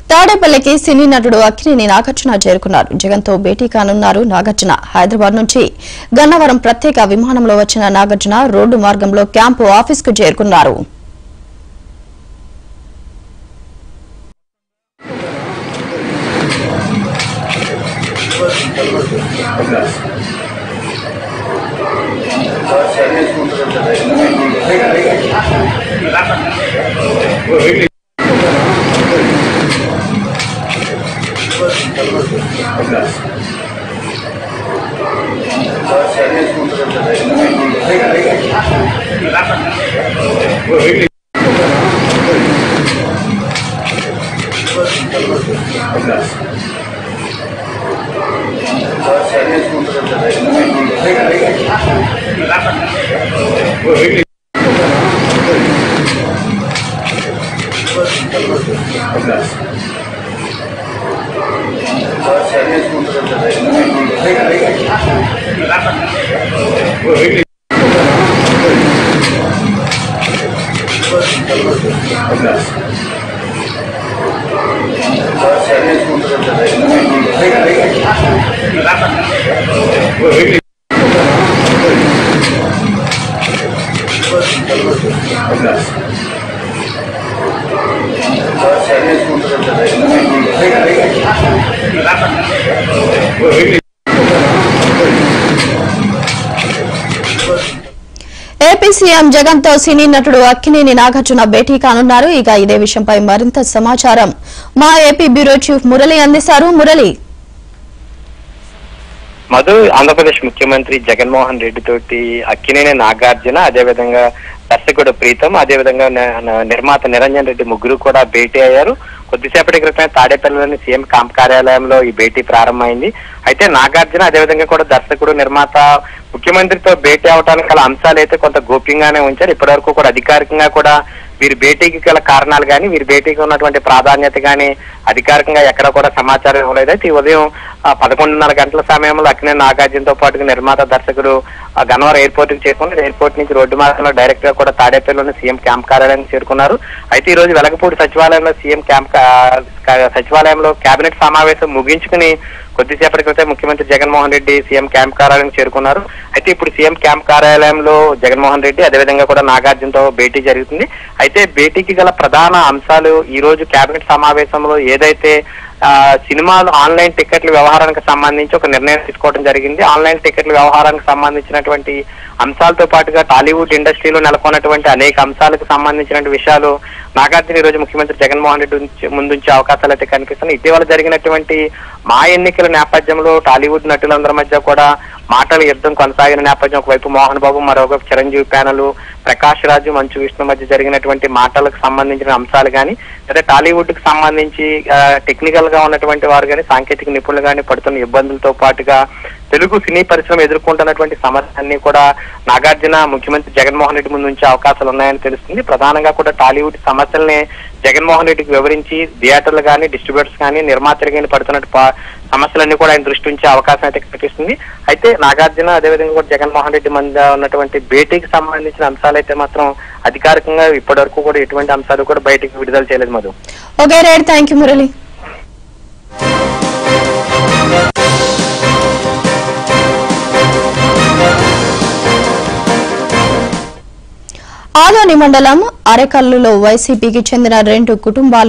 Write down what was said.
తాడేపల్లికి సినీ నటుడు అక్కినేని నాగార్జున చేరుకున్నారు జగన్తో భేటీ కానున్నారు నాగార్జున హైదరాబాద్ నుంచి గన్నవరం ప్రత్యేక విమానంలో వచ్చిన నాగార్జున రోడ్డు మార్గంలో క్యాంపు ఆఫీస్కు చేరుకున్నారు ఏపీ సీఎం జగన్ తో సినీ నటుడు అక్కినేని నాగార్జున భేటీ కానున్నారు ఇక ఇదే విషయంపై మరింత సమాచారం మా ఏపీ బ్యూరో చీఫ్ మురళి అందిస్తారు మురళి మధు ఆంధ్రప్రదేశ్ ముఖ్యమంత్రి జగన్మోహన్ రెడ్డి తోటి అక్కినేని నాగార్జున అదేవిధంగా దర్శకుడు ప్రీతం అదేవిధంగా న- న- నిర్మాత నిరంజన్ రెడ్డి ముగ్గురు కూడా భేటీ అయ్యారు కొద్దిసేపటి క్రితమే తాడేపల్లిలోని సీఎం క్యాంప్ కార్యాలయంలో ఈ భేటీ ప్రారంభమైంది అయితే నాగార్జున అదేవిధంగా కూడా దర్శకుడు నిర్మాత ముఖ్యమంత్రితో భేటీ అవడానికి గల అంశాలు అయితే కొంత గోప్యంగానే ఉంచారు ఇప్పటివరకు కూడా అధికారికంగా కూడా వీరి భేటీకి గల కారణాలు కానీ వీరి భేటీకి ఉన్నటువంటి ప్రాధాన్యత కానీ అధికారికంగా ఎక్కడ కూడా సమాచారం ఇవ్వలేదు అయితే ఈ ఉదయం ఆ, పదకొండున్నర గంటల సమయంలో అక్కినే నాగార్జునతో పాటు నిర్మాత దర్శకుడు ఆ, గన్నవరం ఎయిర్పోర్ట్ కి చేరుకుని ఎయిర్పోర్ట్ నుంచి రోడ్డు మార్గంలో డైరెక్ట్ గా కూడా తాడేపల్లిలోని సీఎం క్యాంప్ కార్యాలయానికి చేరుకున్నారు అయితే ఈ రోజు వెలగపూడి సచివాలయంలో సీఎం క్యాంప్ కా- కా- సచివాలయంలో కేబినెట్ సమావేశం ముగించుకుని కొద్దిసేపటి క్రితం ముఖ్యమంత్రి జగన్మోహన్ రెడ్డి సీఎం క్యాంప్ కార్యాలయం చేరుకున్నారు అయితే ఇప్పుడు సీఎం క్యాంప్ కార్యాలయంలో జగన్మోహన్ రెడ్డి అదేవిధంగా కూడా నాగార్జునతో భేటీ జరుగుతుంది అయితే భేటీకి గల ప్రధాన అంశాలు ఈ రోజు కేబినెట్ సమావేశంలో ఏదైతే ఆ, సినిమాలు ఆన్లైన్ టికెట్ల వ్యవహారానికి సంబంధించి ఒక నిర్ణయం తీసుకోవడం జరిగింది ఆన్లైన్ టికెట్ల వ్యవహారానికి సంబంధించినటువంటి అంశాలతో పాటుగా టాలీవుడ్ ఇండస్ట్రీలో నెలకొన్నటువంటి అనేక అంశాలకు సంబంధించిన విషయాలు నాగార్జున ఈ రోజు ముఖ్యమంత్రి జగన్మోహన్ రెడ్డి ఉంచి- ముందుంచే అవకాశాలు అయితే కనిపిస్తున్నాయి ఇటీవల జరిగినటువంటి మా ఎన్నికల నేపథ్యంలో టాలీవుడ్ నటులందరి మధ్య కూడా మాటల యుద్ధం కొనసాగిన నేపథ్యం ఒకవైపు మోహన్ బాబు మరోవైపు చిరంజీవి ప్యానల్ ప్రకాష్ రాజు మంచు విష్ణు మధ్య జరిగినటువంటి మాటలకు సంబంధించిన అంశాలు కానీ లేదా టాలీవుడ్ కి సంబంధించి టెక్నికల్ గా ఉన్నటువంటి వారు కానీ సాంకేతిక నిపుణులు కానీ పడుతున్న ఇబ్బందులతో పాటుగా తెలుగు సినీ పరిశ్రమ ఎదుర్కొంటున్నటువంటి సమస్యలన్నీ కూడా నాగార్జున ముఖ్యమంత్రి జగన్మోహన్ రెడ్డి ముందు ఉంచే అవకాశాలు ఉన్నాయని తెలుస్తుంది ప్రధానంగా కూడా టాలీవుడ్ సమస్యల్ని జగన్మోహన్ రెడ్డికి వివరించి థియేటర్లు కానీ డిస్ట్రిబ్యూటర్స్ కానీ నిర్మాతలు కానీ పడుతున్నట్టు పా- సమస్యలన్నీ కూడా ఆయన దృష్టి ఉంచే అవకాశం అయితే కనిపిస్తుంది అయితే నాగార్జున అదేవిధంగా కూడా జగన్మోహన్ రెడ్డి మధ్య ఉన్నటువంటి భేటీకి సంబంధించిన అంశాలు అయితే మాత్రం అధికారికంగా ఇప్పటివరకు కూడా ఎటువంటి అంశాలు కూడా బయటికి విడుదల చేయలేదు Madhu okay right thank you Murali Adoni మండలం అరెకల్లులో వైసీపీకి చెందిన రెండు కుటుంబాలు